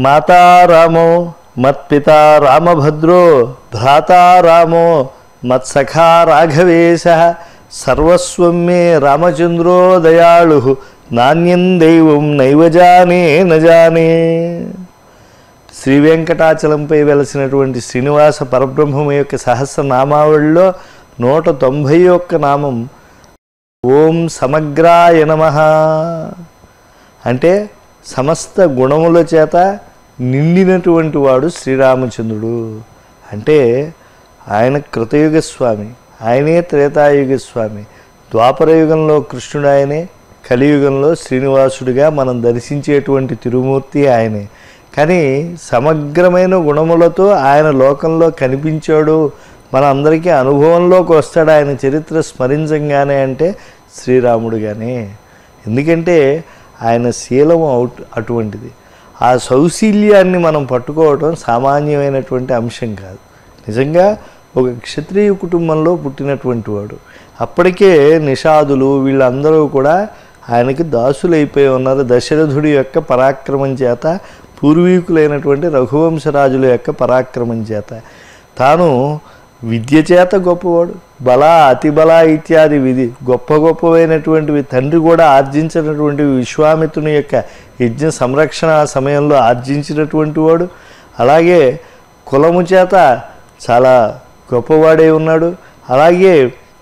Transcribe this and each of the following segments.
మాతా రామో మత్పితా రామభద్రో భ్రాతా రామో మత్సఖా రాఘవేశ సర్వస్వం మే రామచంద్రో దయాళు నాణ్యం దైవం నైవజానే నజానే శ్రీ వెంకటాచలంపై వెలసినటువంటి శ్రీనివాస పరబ్రహ్మం యొక్క సహస్రనామావళిలో నూట తొంభై ఒక్క నామం ఓం సమగ్రాయ నమ అంటే సమస్త గుణముల చేత నిండినటువంటి వాడు శ్రీరామచంద్రుడు అంటే ఆయన కృతయుగ స్వామి ఆయనే త్రేతాయుగ స్వామి ద్వాపర యుగంలో కృష్ణుడు ఆయనే కలియుగంలో శ్రీనివాసుడిగా మనం దర్శించేటువంటి తిరుమూర్తి ఆయనే కానీ సమగ్రమైన గుణములతో ఆయన లోకంలో కనిపించాడు మన అందరికీ అనుభవంలోకి వస్తాడు ఆయన చరిత్ర స్మరించంగానే అంటే శ్రీరాముడుగానే ఎందుకంటే ఆయన శీలం అవుట్ అటువంటిది ఆ సౌశీల్యాన్ని మనం పట్టుకోవడం సామాన్యమైనటువంటి అంశం కాదు నిజంగా ఒక క్షత్రియ కుటుంబంలో పుట్టినటువంటి వాడు అప్పటికే నిషాదులు వీళ్ళందరూ కూడా ఆయనకి దాసులైపోయి ఉన్నారు దశరథుడి యొక్క పరాక్రమం చేత పూర్వీకులైనటువంటి రఘువంశరాజుల యొక్క పరాక్రమం చేత తాను విద్య చేత గొప్పవాడు బల అతి బల ఇత్యాది విధి గొప్ప గొప్పవైనటువంటివి తండ్రి కూడా ఆర్జించినటువంటి విశ్వామిత్రుని యొక్క యజ్ఞ సంరక్షణ సమయంలో ఆర్జించినటువంటి వాడు అలాగే కులము చేత చాలా గొప్పవాడై ఉన్నాడు అలాగే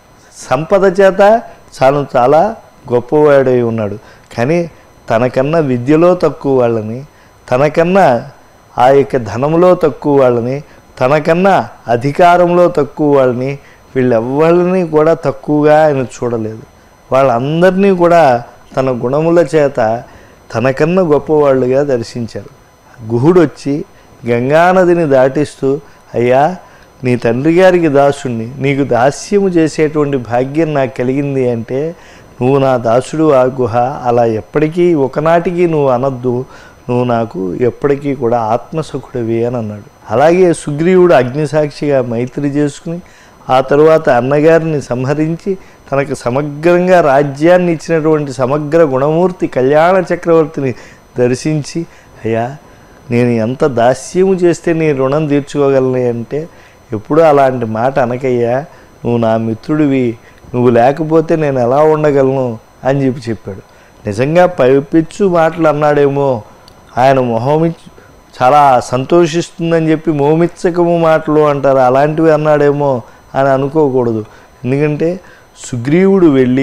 సంపద చేత చాలా చాలా గొప్పవాడై ఉన్నాడు కానీ తనకన్నా విద్యలో తక్కువ వాళ్ళని తనకన్నా ఆ యొక్క ధనంలో తక్కువ వాళ్ళని తనకన్నా అధికారంలో తక్కువ వాళ్ళని వీళ్ళెవ్వరిని కూడా తక్కువగా ఆయన చూడలేదు వాళ్ళందరినీ కూడా తన గుణముల చేత తనకన్నా గొప్పవాళ్ళుగా దర్శించారు గుహుడు వచ్చి గంగానదిని దాటిస్తూ అయ్యా నీ తండ్రి గారికి దాసుణ్ణి నీకు దాస్యము చేసేటువంటి భాగ్యం నాకు కలిగింది అంటే నువ్వు నా దాసుడు ఆ గుహ అలా ఎప్పటికీ ఒకనాటికి నువ్వు అనొద్దు నువ్వు నాకు ఎప్పటికీ కూడా ఆత్మసఖుడివి అని అన్నాడు అలాగే సుగ్రీవుడు అగ్నిసాక్షిగా మైత్రి చేసుకుని ఆ తరువాత అన్నగారిని సంహరించి తనకు సమగ్రంగా రాజ్యాన్ని ఇచ్చినటువంటి సమగ్ర గుణమూర్తి కళ్యాణ చక్రవర్తిని దర్శించి అయ్యా నేను ఎంత దాస్యము చేస్తే నీ రుణం తీర్చుకోగలను అంటే ఎప్పుడూ అలాంటి మాట అనకయ్యా నువ్వు నా మిత్రుడివి నువ్వు లేకపోతే నేను ఎలా ఉండగలను అని చెప్పి చెప్పాడు నిజంగా పైపిచ్చు మాటలు అన్నాడేమో ఆయన మొహమిచ్చు చాలా సంతోషిస్తుందని చెప్పి మోమిచ్చకము మాటలు అంటారు అలాంటివి అన్నాడేమో అని అనుకోకూడదు ఎందుకంటే సుగ్రీవుడు వెళ్ళి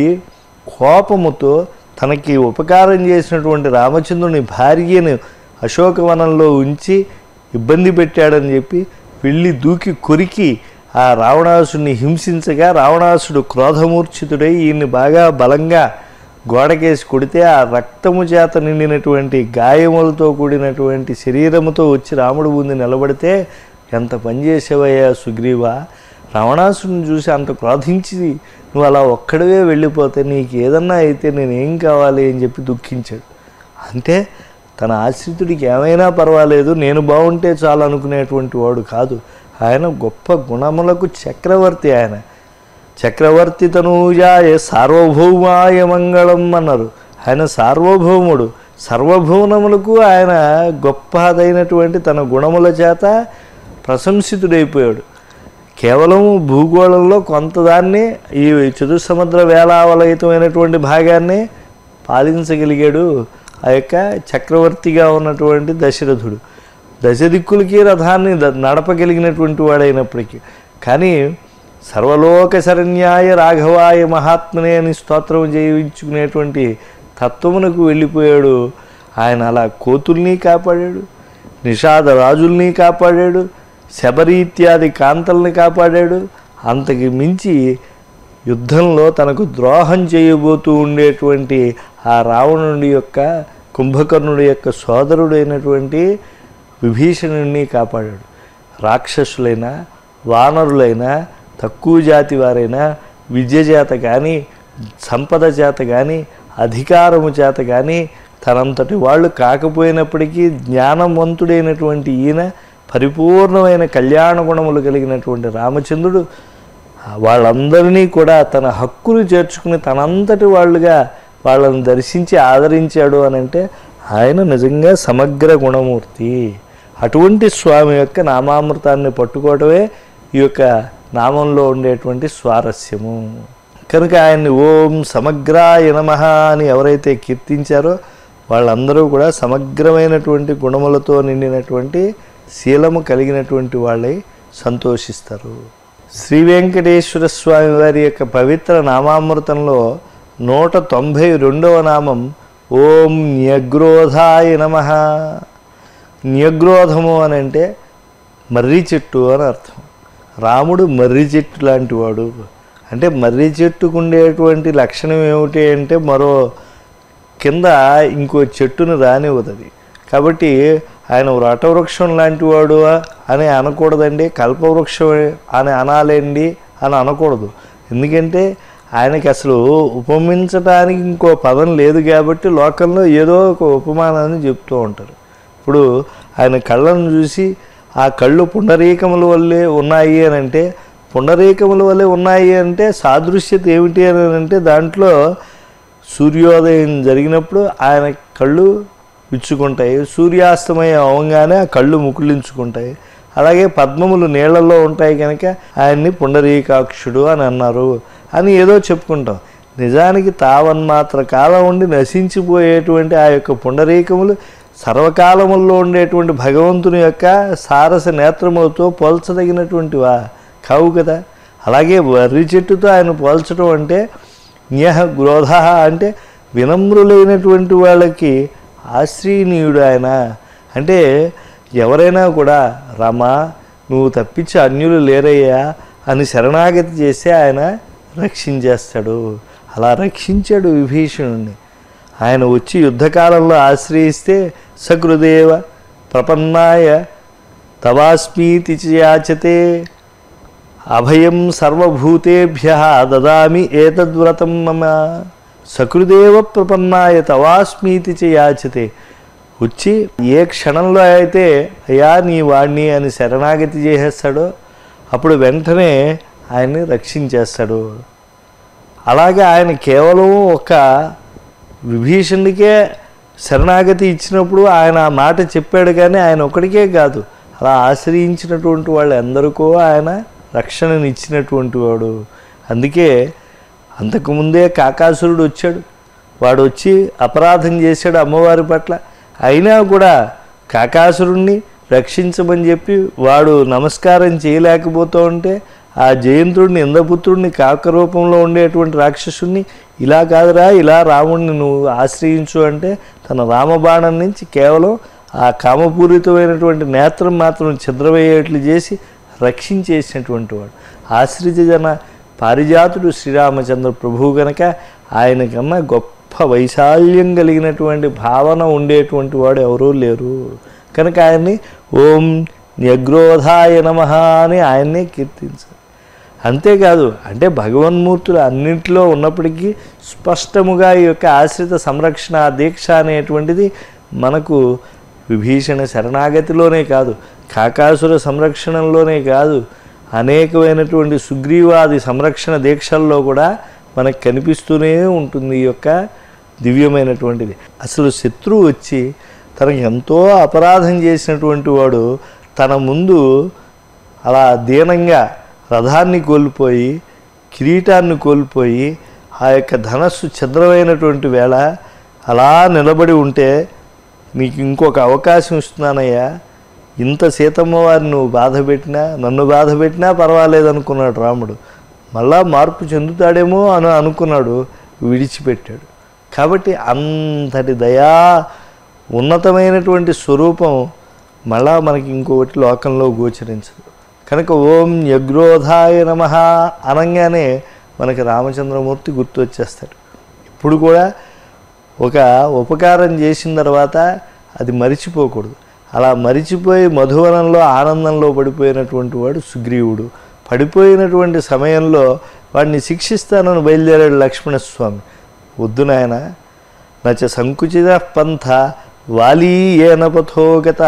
కోపముతో తనకి ఉపకారం చేసినటువంటి రామచంద్రుని భార్యను అశోకవనంలో ఉంచి ఇబ్బంది పెట్టాడని చెప్పి వెళ్ళి దూకి కొరికి ఆ రావణాసుడిని హింసించగా రావణాసుడు క్రోధమూర్ఛితుడై ఈయన్ని బాగా బలంగా గోడకేసి కొడితే ఆ రక్తము చేత నిండినటువంటి గాయములతో కూడినటువంటి శరీరముతో వచ్చి రాముడు ముందు నిలబడితే ఎంత పని చేసేవయ్యా సుగ్రీవా రావణాసుడిని చూసి అంత క్రోధించి నువ్వు అలా ఒక్కడవే వెళ్ళిపోతే నీకు ఏదన్నా అయితే నేనేం కావాలి అని చెప్పి దుఃఖించాడు అంటే తన ఆశ్రితుడికి ఏమైనా పర్వాలేదు నేను బాగుంటే చాలు అనుకునేటువంటి వాడు కాదు ఆయన గొప్ప గుణములకు చక్రవర్తి ఆయన చక్రవర్తి తనూజాయ సార్వభౌమాయ మంగళం అన్నారు ఆయన సార్వభౌముడు సర్వభౌనములకు ఆయన గొప్పదైనటువంటి తన గుణముల చేత ప్రశంసితుడైపోయాడు కేవలం భూగోళంలో కొంతదాన్ని ఈ చతుసముద్ర వేలావలయితమైనటువంటి భాగాన్ని పాలించగలిగాడు ఆ యొక్క చక్రవర్తిగా ఉన్నటువంటి దశరథుడు దశ దిక్కులకి రథాన్ని ద- నడపగలిగినటువంటి వాడైనప్పటికీ కానీ సర్వలోక శరణ్యాయ రాఘవాయ మహాత్మనే అని స్తోత్రం చేయించుకునేటువంటి తత్వమునకు వెళ్ళిపోయాడు ఆయన అలా కోతుల్ని కాపాడాడు నిషాద రాజుల్ని కాపాడాడు శబరి ఇత్యాది కాంతల్ని కాపాడాడు అంతకి మించి యుద్ధంలో తనకు ద్రోహం చేయబోతూ ఉండేటువంటి ఆ రావణుడి యొక్క కుంభకర్ణుడి యొక్క సోదరుడైనటువంటి విభీషణుడిని కాపాడాడు రాక్షసులైనా వానరులైనా తక్కువ జాతి వారైనా విద్య చేత కానీ సంపద చేత కానీ అధికారము చేత కానీ తనంతటి వాళ్ళు కాకపోయినప్పటికీ జ్ఞానవంతుడైనటువంటి ఈయన పరిపూర్ణమైన కళ్యాణ గుణములు కలిగినటువంటి రామచంద్రుడు వాళ్ళందరినీ కూడా తన హక్కును చేర్చుకుని తనంతటి వాళ్ళుగా వాళ్ళని దర్శించి ఆదరించాడు అని అంటే ఆయన నిజంగా సమగ్ర గుణమూర్తి అటువంటి స్వామి యొక్క నామామృతాన్ని పట్టుకోవటమే ఈ యొక్క నామంలో ఉండేటువంటి స్వారస్యము కనుక ఆయన్ని ఓం సమగ్రాయ నమః అని ఎవరైతే కీర్తించారో వాళ్ళందరూ కూడా సమగ్రమైనటువంటి గుణములతో నిండినటువంటి శీలము కలిగినటువంటి వాళ్ళై సంతోషిస్తారు శ్రీ వెంకటేశ్వర స్వామి వారి యొక్క పవిత్ర నామామృతంలో నూట తొంభై రెండవ నామం ఓం న్యగ్రోధాయ నమ న్యగ్రోధము అని అంటే మర్రి చెట్టు అని అర్థం రాముడు మర్రి చెట్టు లాంటి వాడు అంటే మర్రి చెట్టుకు ఉండేటువంటి లక్షణం ఏమిటి అంటే మరో కింద ఇంకో చెట్టును రానివ్వదు అది కాబట్టి ఆయన వ్రతవృక్షం లాంటి వాడు అని అనకూడదండి కల్పవృక్షం అని అనాలండి అని అనకూడదు ఎందుకంటే ఆయనకి అసలు ఉపమించడానికి ఇంకో పదం లేదు కాబట్టి లోకంలో ఏదో ఒక ఉపమానాన్ని చెప్తూ ఉంటారు ఇప్పుడు ఆయన కళ్ళను చూసి ఆ కళ్ళు పుండరీకముల వల్లే ఉన్నాయి అని అంటే పుండరీకముల వల్లే ఉన్నాయి అంటే సాదృశ్యత ఏమిటి అని అంటే దాంట్లో సూర్యోదయం జరిగినప్పుడు ఆయన కళ్ళు విచ్చుకుంటాయి సూర్యాస్తమయం అవంగానే ఆ కళ్ళు ముకుళించుకుంటాయి అలాగే పద్మములు నీళ్లలో ఉంటాయి కనుక ఆయన్ని పుండరీకాక్షుడు అని అన్నారు అని ఏదో చెప్పుకుంటాం నిజానికి తావన్మాత్ర కాలం ఉండి నశించిపోయేటువంటి ఆ యొక్క పుండరీకములు సర్వకాలముల్లో ఉండేటువంటి భగవంతుని యొక్క సారస నేత్రములతో పోల్చదగినటువంటివా కావు కదా అలాగే వర్రి చెట్టుతో ఆయన పోల్చడం అంటే న్యహ గ్రోధ అంటే వినమ్రులైనటువంటి వాళ్ళకి ఆశ్రయనీయుడు ఆయన అంటే ఎవరైనా కూడా రమా నువ్వు తప్పించి అన్యులు లేరయ్యా అని శరణాగతి చేస్తే ఆయన రక్షించేస్తాడు అలా రక్షించాడు విభీషణుడిని ఆయన వచ్చి యుద్ధకాలంలో ఆశ్రయిస్తే సకృదేవ ప్రపన్నాయ తవాస్మీతి చ యాచతే అభయం సర్వభూతేభ్య దదామి ఏతద్వ్రతం మమ సకృదేవ ప్రపన్నాయ తవాస్మీతి చ యాచతే వచ్చి ఏ క్షణంలో అయితే అయ్యా నీ వాణ్ణి అని శరణాగతి చేసేస్తాడో అప్పుడు వెంటనే ఆయన్ని రక్షించేస్తాడు అలాగే ఆయన కేవలం ఒక విభీషణుడికే శరణాగతి ఇచ్చినప్పుడు ఆయన ఆ మాట చెప్పాడు కానీ ఆయన ఒకడికే కాదు అలా ఆశ్రయించినటువంటి వాళ్ళు ఎందరికో ఆయన రక్షణని ఇచ్చినటువంటి వాడు అందుకే అంతకుముందే కాకాసురుడు వచ్చాడు వాడు వచ్చి అపరాధం చేశాడు అమ్మవారి పట్ల అయినా కూడా కాకాసురుణ్ణి రక్షించమని చెప్పి వాడు నమస్కారం చేయలేకపోతూ ఉంటే ఆ జయంతుడిని ఇంద్రపుత్రుడిని కాక రూపంలో ఉండేటువంటి రాక్షసుడిని ఇలా కాదురా ఇలా రాముడిని నువ్వు ఆశ్రయించు అంటే తన రామబాణం నుంచి కేవలం ఆ కామపూరితమైనటువంటి నేత్రం మాత్రం ఛిద్రమయ్యేట్లు చేసి రక్షించేసినటువంటి వాడు ఆశ్రిత జన పారిజాతుడు శ్రీరామచంద్ర ప్రభువు గనక ఆయన కన్నా గొప్ప వైశాల్యం కలిగినటువంటి భావన ఉండేటువంటి వాడు ఎవరూ లేరు కనుక ఆయన్ని ఓం న్యగ్రోధాయ నమ అని ఆయన్నే కీర్తించారు అంతేకాదు అంటే భగవన్మూర్తులు అన్నింటిలో ఉన్నప్పటికీ స్పష్టముగా ఈ యొక్క ఆశ్రిత సంరక్షణ దీక్ష అనేటువంటిది మనకు విభీషణ శరణాగతిలోనే కాదు కాకాసుర సంరక్షణలోనే కాదు అనేకమైనటువంటి సుగ్రీవాది సంరక్షణ దీక్షల్లో కూడా మనకు కనిపిస్తూనే ఉంటుంది ఈ యొక్క దివ్యమైనటువంటిది అసలు శత్రువు వచ్చి తనకు ఎంతో అపరాధం చేసినటువంటి వాడు తన ముందు అలా దీనంగా రథాన్ని కోల్పోయి కిరీటాన్ని కోల్పోయి ఆ యొక్క ధనస్సు ఛద్రమైనటువంటి వేళ అలా నిలబడి ఉంటే నీకు ఇంకొక అవకాశం ఇస్తున్నానయ్యా ఇంత సీతమ్మ వారిని నువ్వు బాధ పెట్టినా నన్ను బాధ పెట్టినా పర్వాలేదు అనుకున్నాడు రాముడు మళ్ళా మార్పు చెందుతాడేమో అని అనుకున్నాడు విడిచిపెట్టాడు కాబట్టి అంతటి దయా ఉన్నతమైనటువంటి స్వరూపం మళ్ళా మనకి ఇంకొకటి లోకంలో గోచరించదు కనుక ఓం యగ్రోధాయ నమ అనగానే మనకి రామచంద్రమూర్తి గుర్తు వచ్చేస్తాడు ఇప్పుడు కూడా ఒక ఉపకారం చేసిన తర్వాత అది మరిచిపోకూడదు అలా మరిచిపోయి మధువనంలో ఆనందంలో పడిపోయినటువంటి వాడు సుగ్రీవుడు పడిపోయినటువంటి సమయంలో వాడిని శిక్షిస్తానని బయలుదేరాడు లక్ష్మణస్వామి వద్దు నాయన నచ సంకుచిత పంథ వాలీ ఏన పథోగత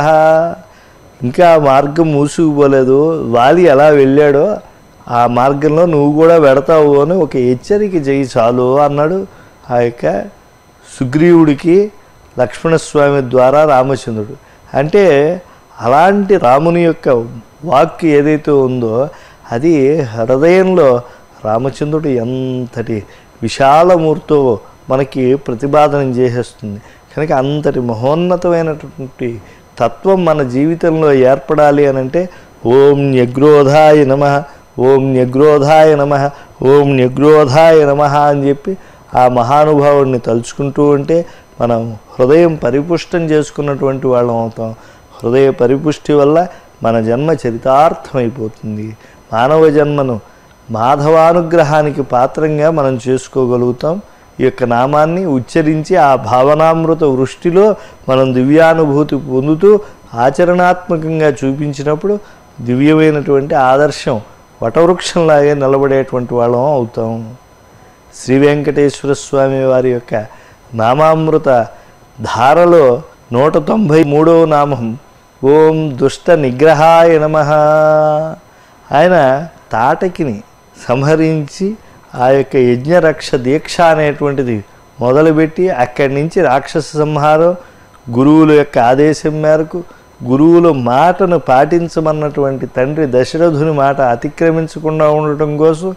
ఇంకా ఆ మార్గం మూసుకుపోలేదు వాలి ఎలా వెళ్ళాడో ఆ మార్గంలో నువ్వు కూడా పెడతావు అని ఒక హెచ్చరిక చేయి చాలు అన్నాడు ఆ యొక్క సుగ్రీవుడికి లక్ష్మణస్వామి ద్వారా రామచంద్రుడు అంటే అలాంటి రాముని యొక్క వాక్ ఏదైతే ఉందో అది హృదయంలో రామచంద్రుడు ఎంతటి విశాలమూర్తో మనకి ప్రతిపాదన చేసేస్తుంది కనుక అంతటి మహోన్నతమైనటువంటి తత్వం మన జీవితంలో ఏర్పడాలి అని అంటే ఓం న్యగ్రోధాయ నమ ఓం న్యగ్రోధాయ నమ ఓం న్యగ్రోధాయ నమ అని చెప్పి ఆ మహానుభావుడిని తలుచుకుంటూ ఉంటే మనం హృదయం పరిపుష్టం చేసుకున్నటువంటి వాళ్ళం అవుతాం హృదయ పరిపుష్టి వల్ల మన జన్మ చరితార్థమైపోతుంది మానవ జన్మను మాధవానుగ్రహానికి పాత్రంగా మనం చేసుకోగలుగుతాం ఈ యొక్క నామాన్ని ఉచ్చరించి ఆ భావనామృత వృష్టిలో మనం దివ్యానుభూతి పొందుతూ ఆచరణాత్మకంగా చూపించినప్పుడు దివ్యమైనటువంటి ఆదర్శం వటవృక్షంలాగే నిలబడేటువంటి వాళ్ళం అవుతాం శ్రీ వెంకటేశ్వర స్వామి వారి యొక్క నామామృత ధారలో నూట తొంభై మూడవ నామం ఓం దుష్ట నిగ్రహాయ నమ ఆయన తాటకిని సంహరించి ఆ యొక్క యజ్ఞరక్ష దీక్ష అనేటువంటిది మొదలుపెట్టి అక్కడి నుంచి రాక్షస సంహారం గురువుల యొక్క ఆదేశం మేరకు గురువుల మాటను పాటించమన్నటువంటి తండ్రి దశరథుని మాట అతిక్రమించకుండా ఉండటం కోసం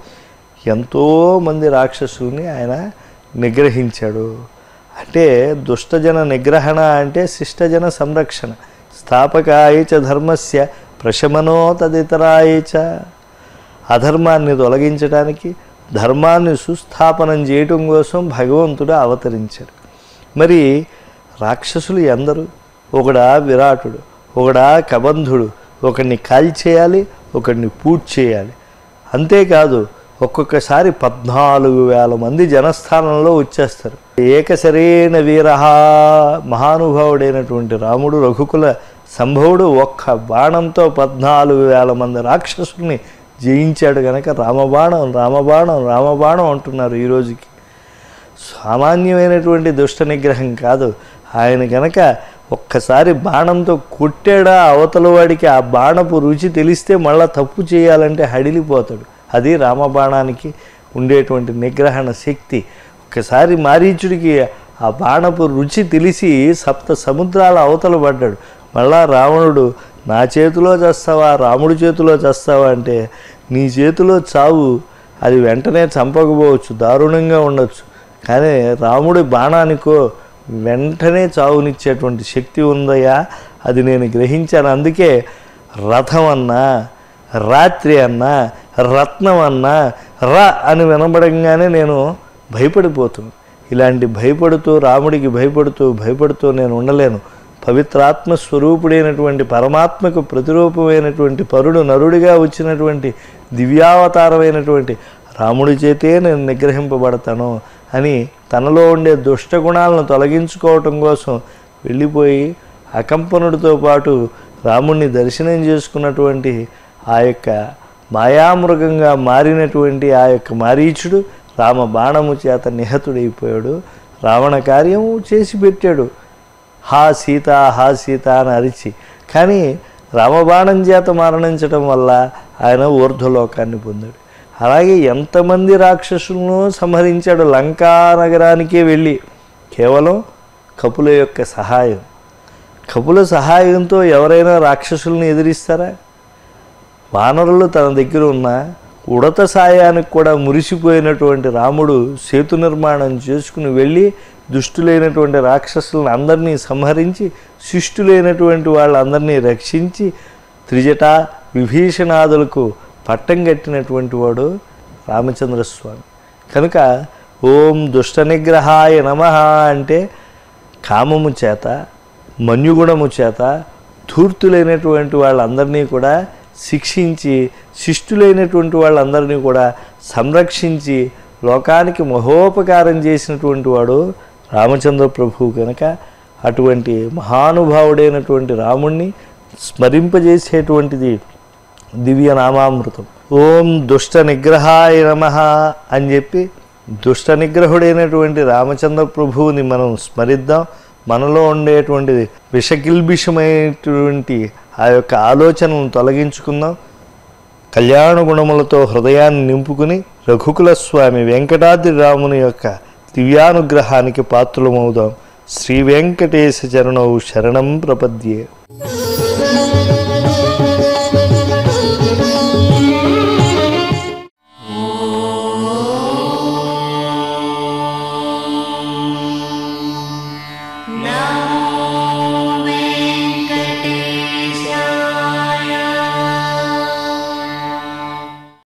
ఎంతోమంది రాక్షసుల్ని ఆయన నిగ్రహించాడు అంటే దుష్టజన నిగ్రహణ అంటే శిష్టజన సంరక్షణ స్థాపకాయ చ ధర్మస్య ప్రశమనో తదితరాయ చ అధర్మాన్ని తొలగించడానికి ధర్మాన్ని సుస్థాపనం చేయటం కోసం భగవంతుడు అవతరించాడు మరి రాక్షసులు ఎందరు ఒకడా విరాటుడు ఒకడా కబంధుడు ఒకడిని కాల్చేయాలి ఒకడిని పూర్తి చేయాలి అంతేకాదు ఒక్కొక్కసారి పద్నాలుగు వేల మంది జనస్థానంలో వచ్చేస్తారు ఏకసరైన వీరహ మహానుభావుడైనటువంటి రాముడు రఘుకుల సంభవుడు ఒక్క బాణంతో పద్నాలుగు వేల మంది రాక్షసుల్ని జయించాడు గనక రామబాణం రామబాణం రామబాణం అంటున్నారు ఈ రోజుకి సామాన్యమైనటువంటి దుష్ట నిగ్రహం కాదు ఆయన గనక ఒక్కసారి బాణంతో కొట్టాడా అవతల వాడికి ఆ బాణపు రుచి తెలిస్తే మళ్ళా తప్పు చేయాలంటే హడిలిపోతాడు అది రామబాణానికి ఉండేటువంటి నిగ్రహణ శక్తి ఒక్కసారి మారీచుడికి ఆ బాణపు రుచి తెలిసి సప్త సముద్రాల అవతల పడ్డాడు మళ్ళా రావణుడు నా చేతిలో చేస్తావా రాముడి చేతిలో చేస్తావా అంటే నీ చేతిలో చావు అది వెంటనే చంపకపోవచ్చు దారుణంగా ఉండొచ్చు కానీ రాముడి బాణానికో వెంటనే చావునిచ్చేటువంటి శక్తి ఉందయ్యా అది నేను గ్రహించాను అందుకే రథం అన్నా రాత్రి అన్నా రత్నం అన్నా ర అని వినబడంగానే నేను భయపడిపోతున్నాను ఇలాంటి భయపడుతూ రాముడికి భయపడుతూ భయపడుతూ నేను ఉండలేను పవిత్రాత్మ స్వరూపుడైనటువంటి పరమాత్మకు ప్రతిరూపమైనటువంటి పరుడు నరుడిగా వచ్చినటువంటి దివ్యావతారమైనటువంటి రాముడి చేతే నేను నిగ్రహింపబడతాను అని తనలో ఉండే దుష్ట గుణాలను తొలగించుకోవటం కోసం వెళ్ళిపోయి అకంపనుడితో పాటు రాముణ్ణి దర్శనం చేసుకున్నటువంటి ఆ యొక్క మాయామృగంగా మారినటువంటి ఆ యొక్క మారీచుడు రామ బాణము చేత నిహతుడైపోయాడు రావణ కార్యము చేసి పెట్టాడు హా సీత హా సీత అని అరిచి కానీ రామబాణం చేత మరణించడం వల్ల ఆయన ఊర్ధ్వలోకాన్ని పొందాడు అలాగే ఎంతమంది రాక్షసులను సంహరించాడు లంకా నగరానికే వెళ్ళి కేవలం కపుల యొక్క సహాయం కపుల సహాయంతో ఎవరైనా రాక్షసుల్ని ఎదిరిస్తారా వానరులు తన దగ్గర ఉన్న ఉడత సాయానికి కూడా మురిసిపోయినటువంటి రాముడు సేతు నిర్మాణం చేసుకుని వెళ్ళి దుష్టులైనటువంటి రాక్షసులను అందరినీ సంహరించి శిష్టులైనటువంటి వాళ్ళందరినీ రక్షించి త్రిజట విభీషణాదులకు పట్టం కట్టినటువంటి వాడు రామచంద్రస్వామి కనుక ఓం దుష్ట నిగ్రహాయ నమ అంటే కామము చేత మన్యుగుణము చేత ధూర్తులైనటువంటి వాళ్ళందరినీ కూడా శిక్షించి శిష్టులైనటువంటి వాళ్ళందరినీ కూడా సంరక్షించి లోకానికి మహోపకారం చేసినటువంటి వాడు రామచంద్ర ప్రభువు కనుక అటువంటి మహానుభావుడైనటువంటి రాముణ్ణి స్మరింపజేసేటువంటిది దివ్య నామామృతం ఓం దుష్ట నిగ్రహాయ నమ అని చెప్పి దుష్ట నిగ్రహుడైనటువంటి రామచంద్ర ప్రభువుని మనం స్మరిద్దాం మనలో ఉండేటువంటి విషకిల్బిషమైనటువంటి ఆ యొక్క ఆలోచనలను తొలగించుకుందాం కళ్యాణ గుణములతో హృదయాన్ని నింపుకుని రఘుకుల స్వామి వెంకటాద్రి రాముని యొక్క దివ్యానుగ్రహానికి పాత్రులమవుదాం శ్రీ వెంకటేశ చరణౌ శరణం ప్రపద్యే ఆ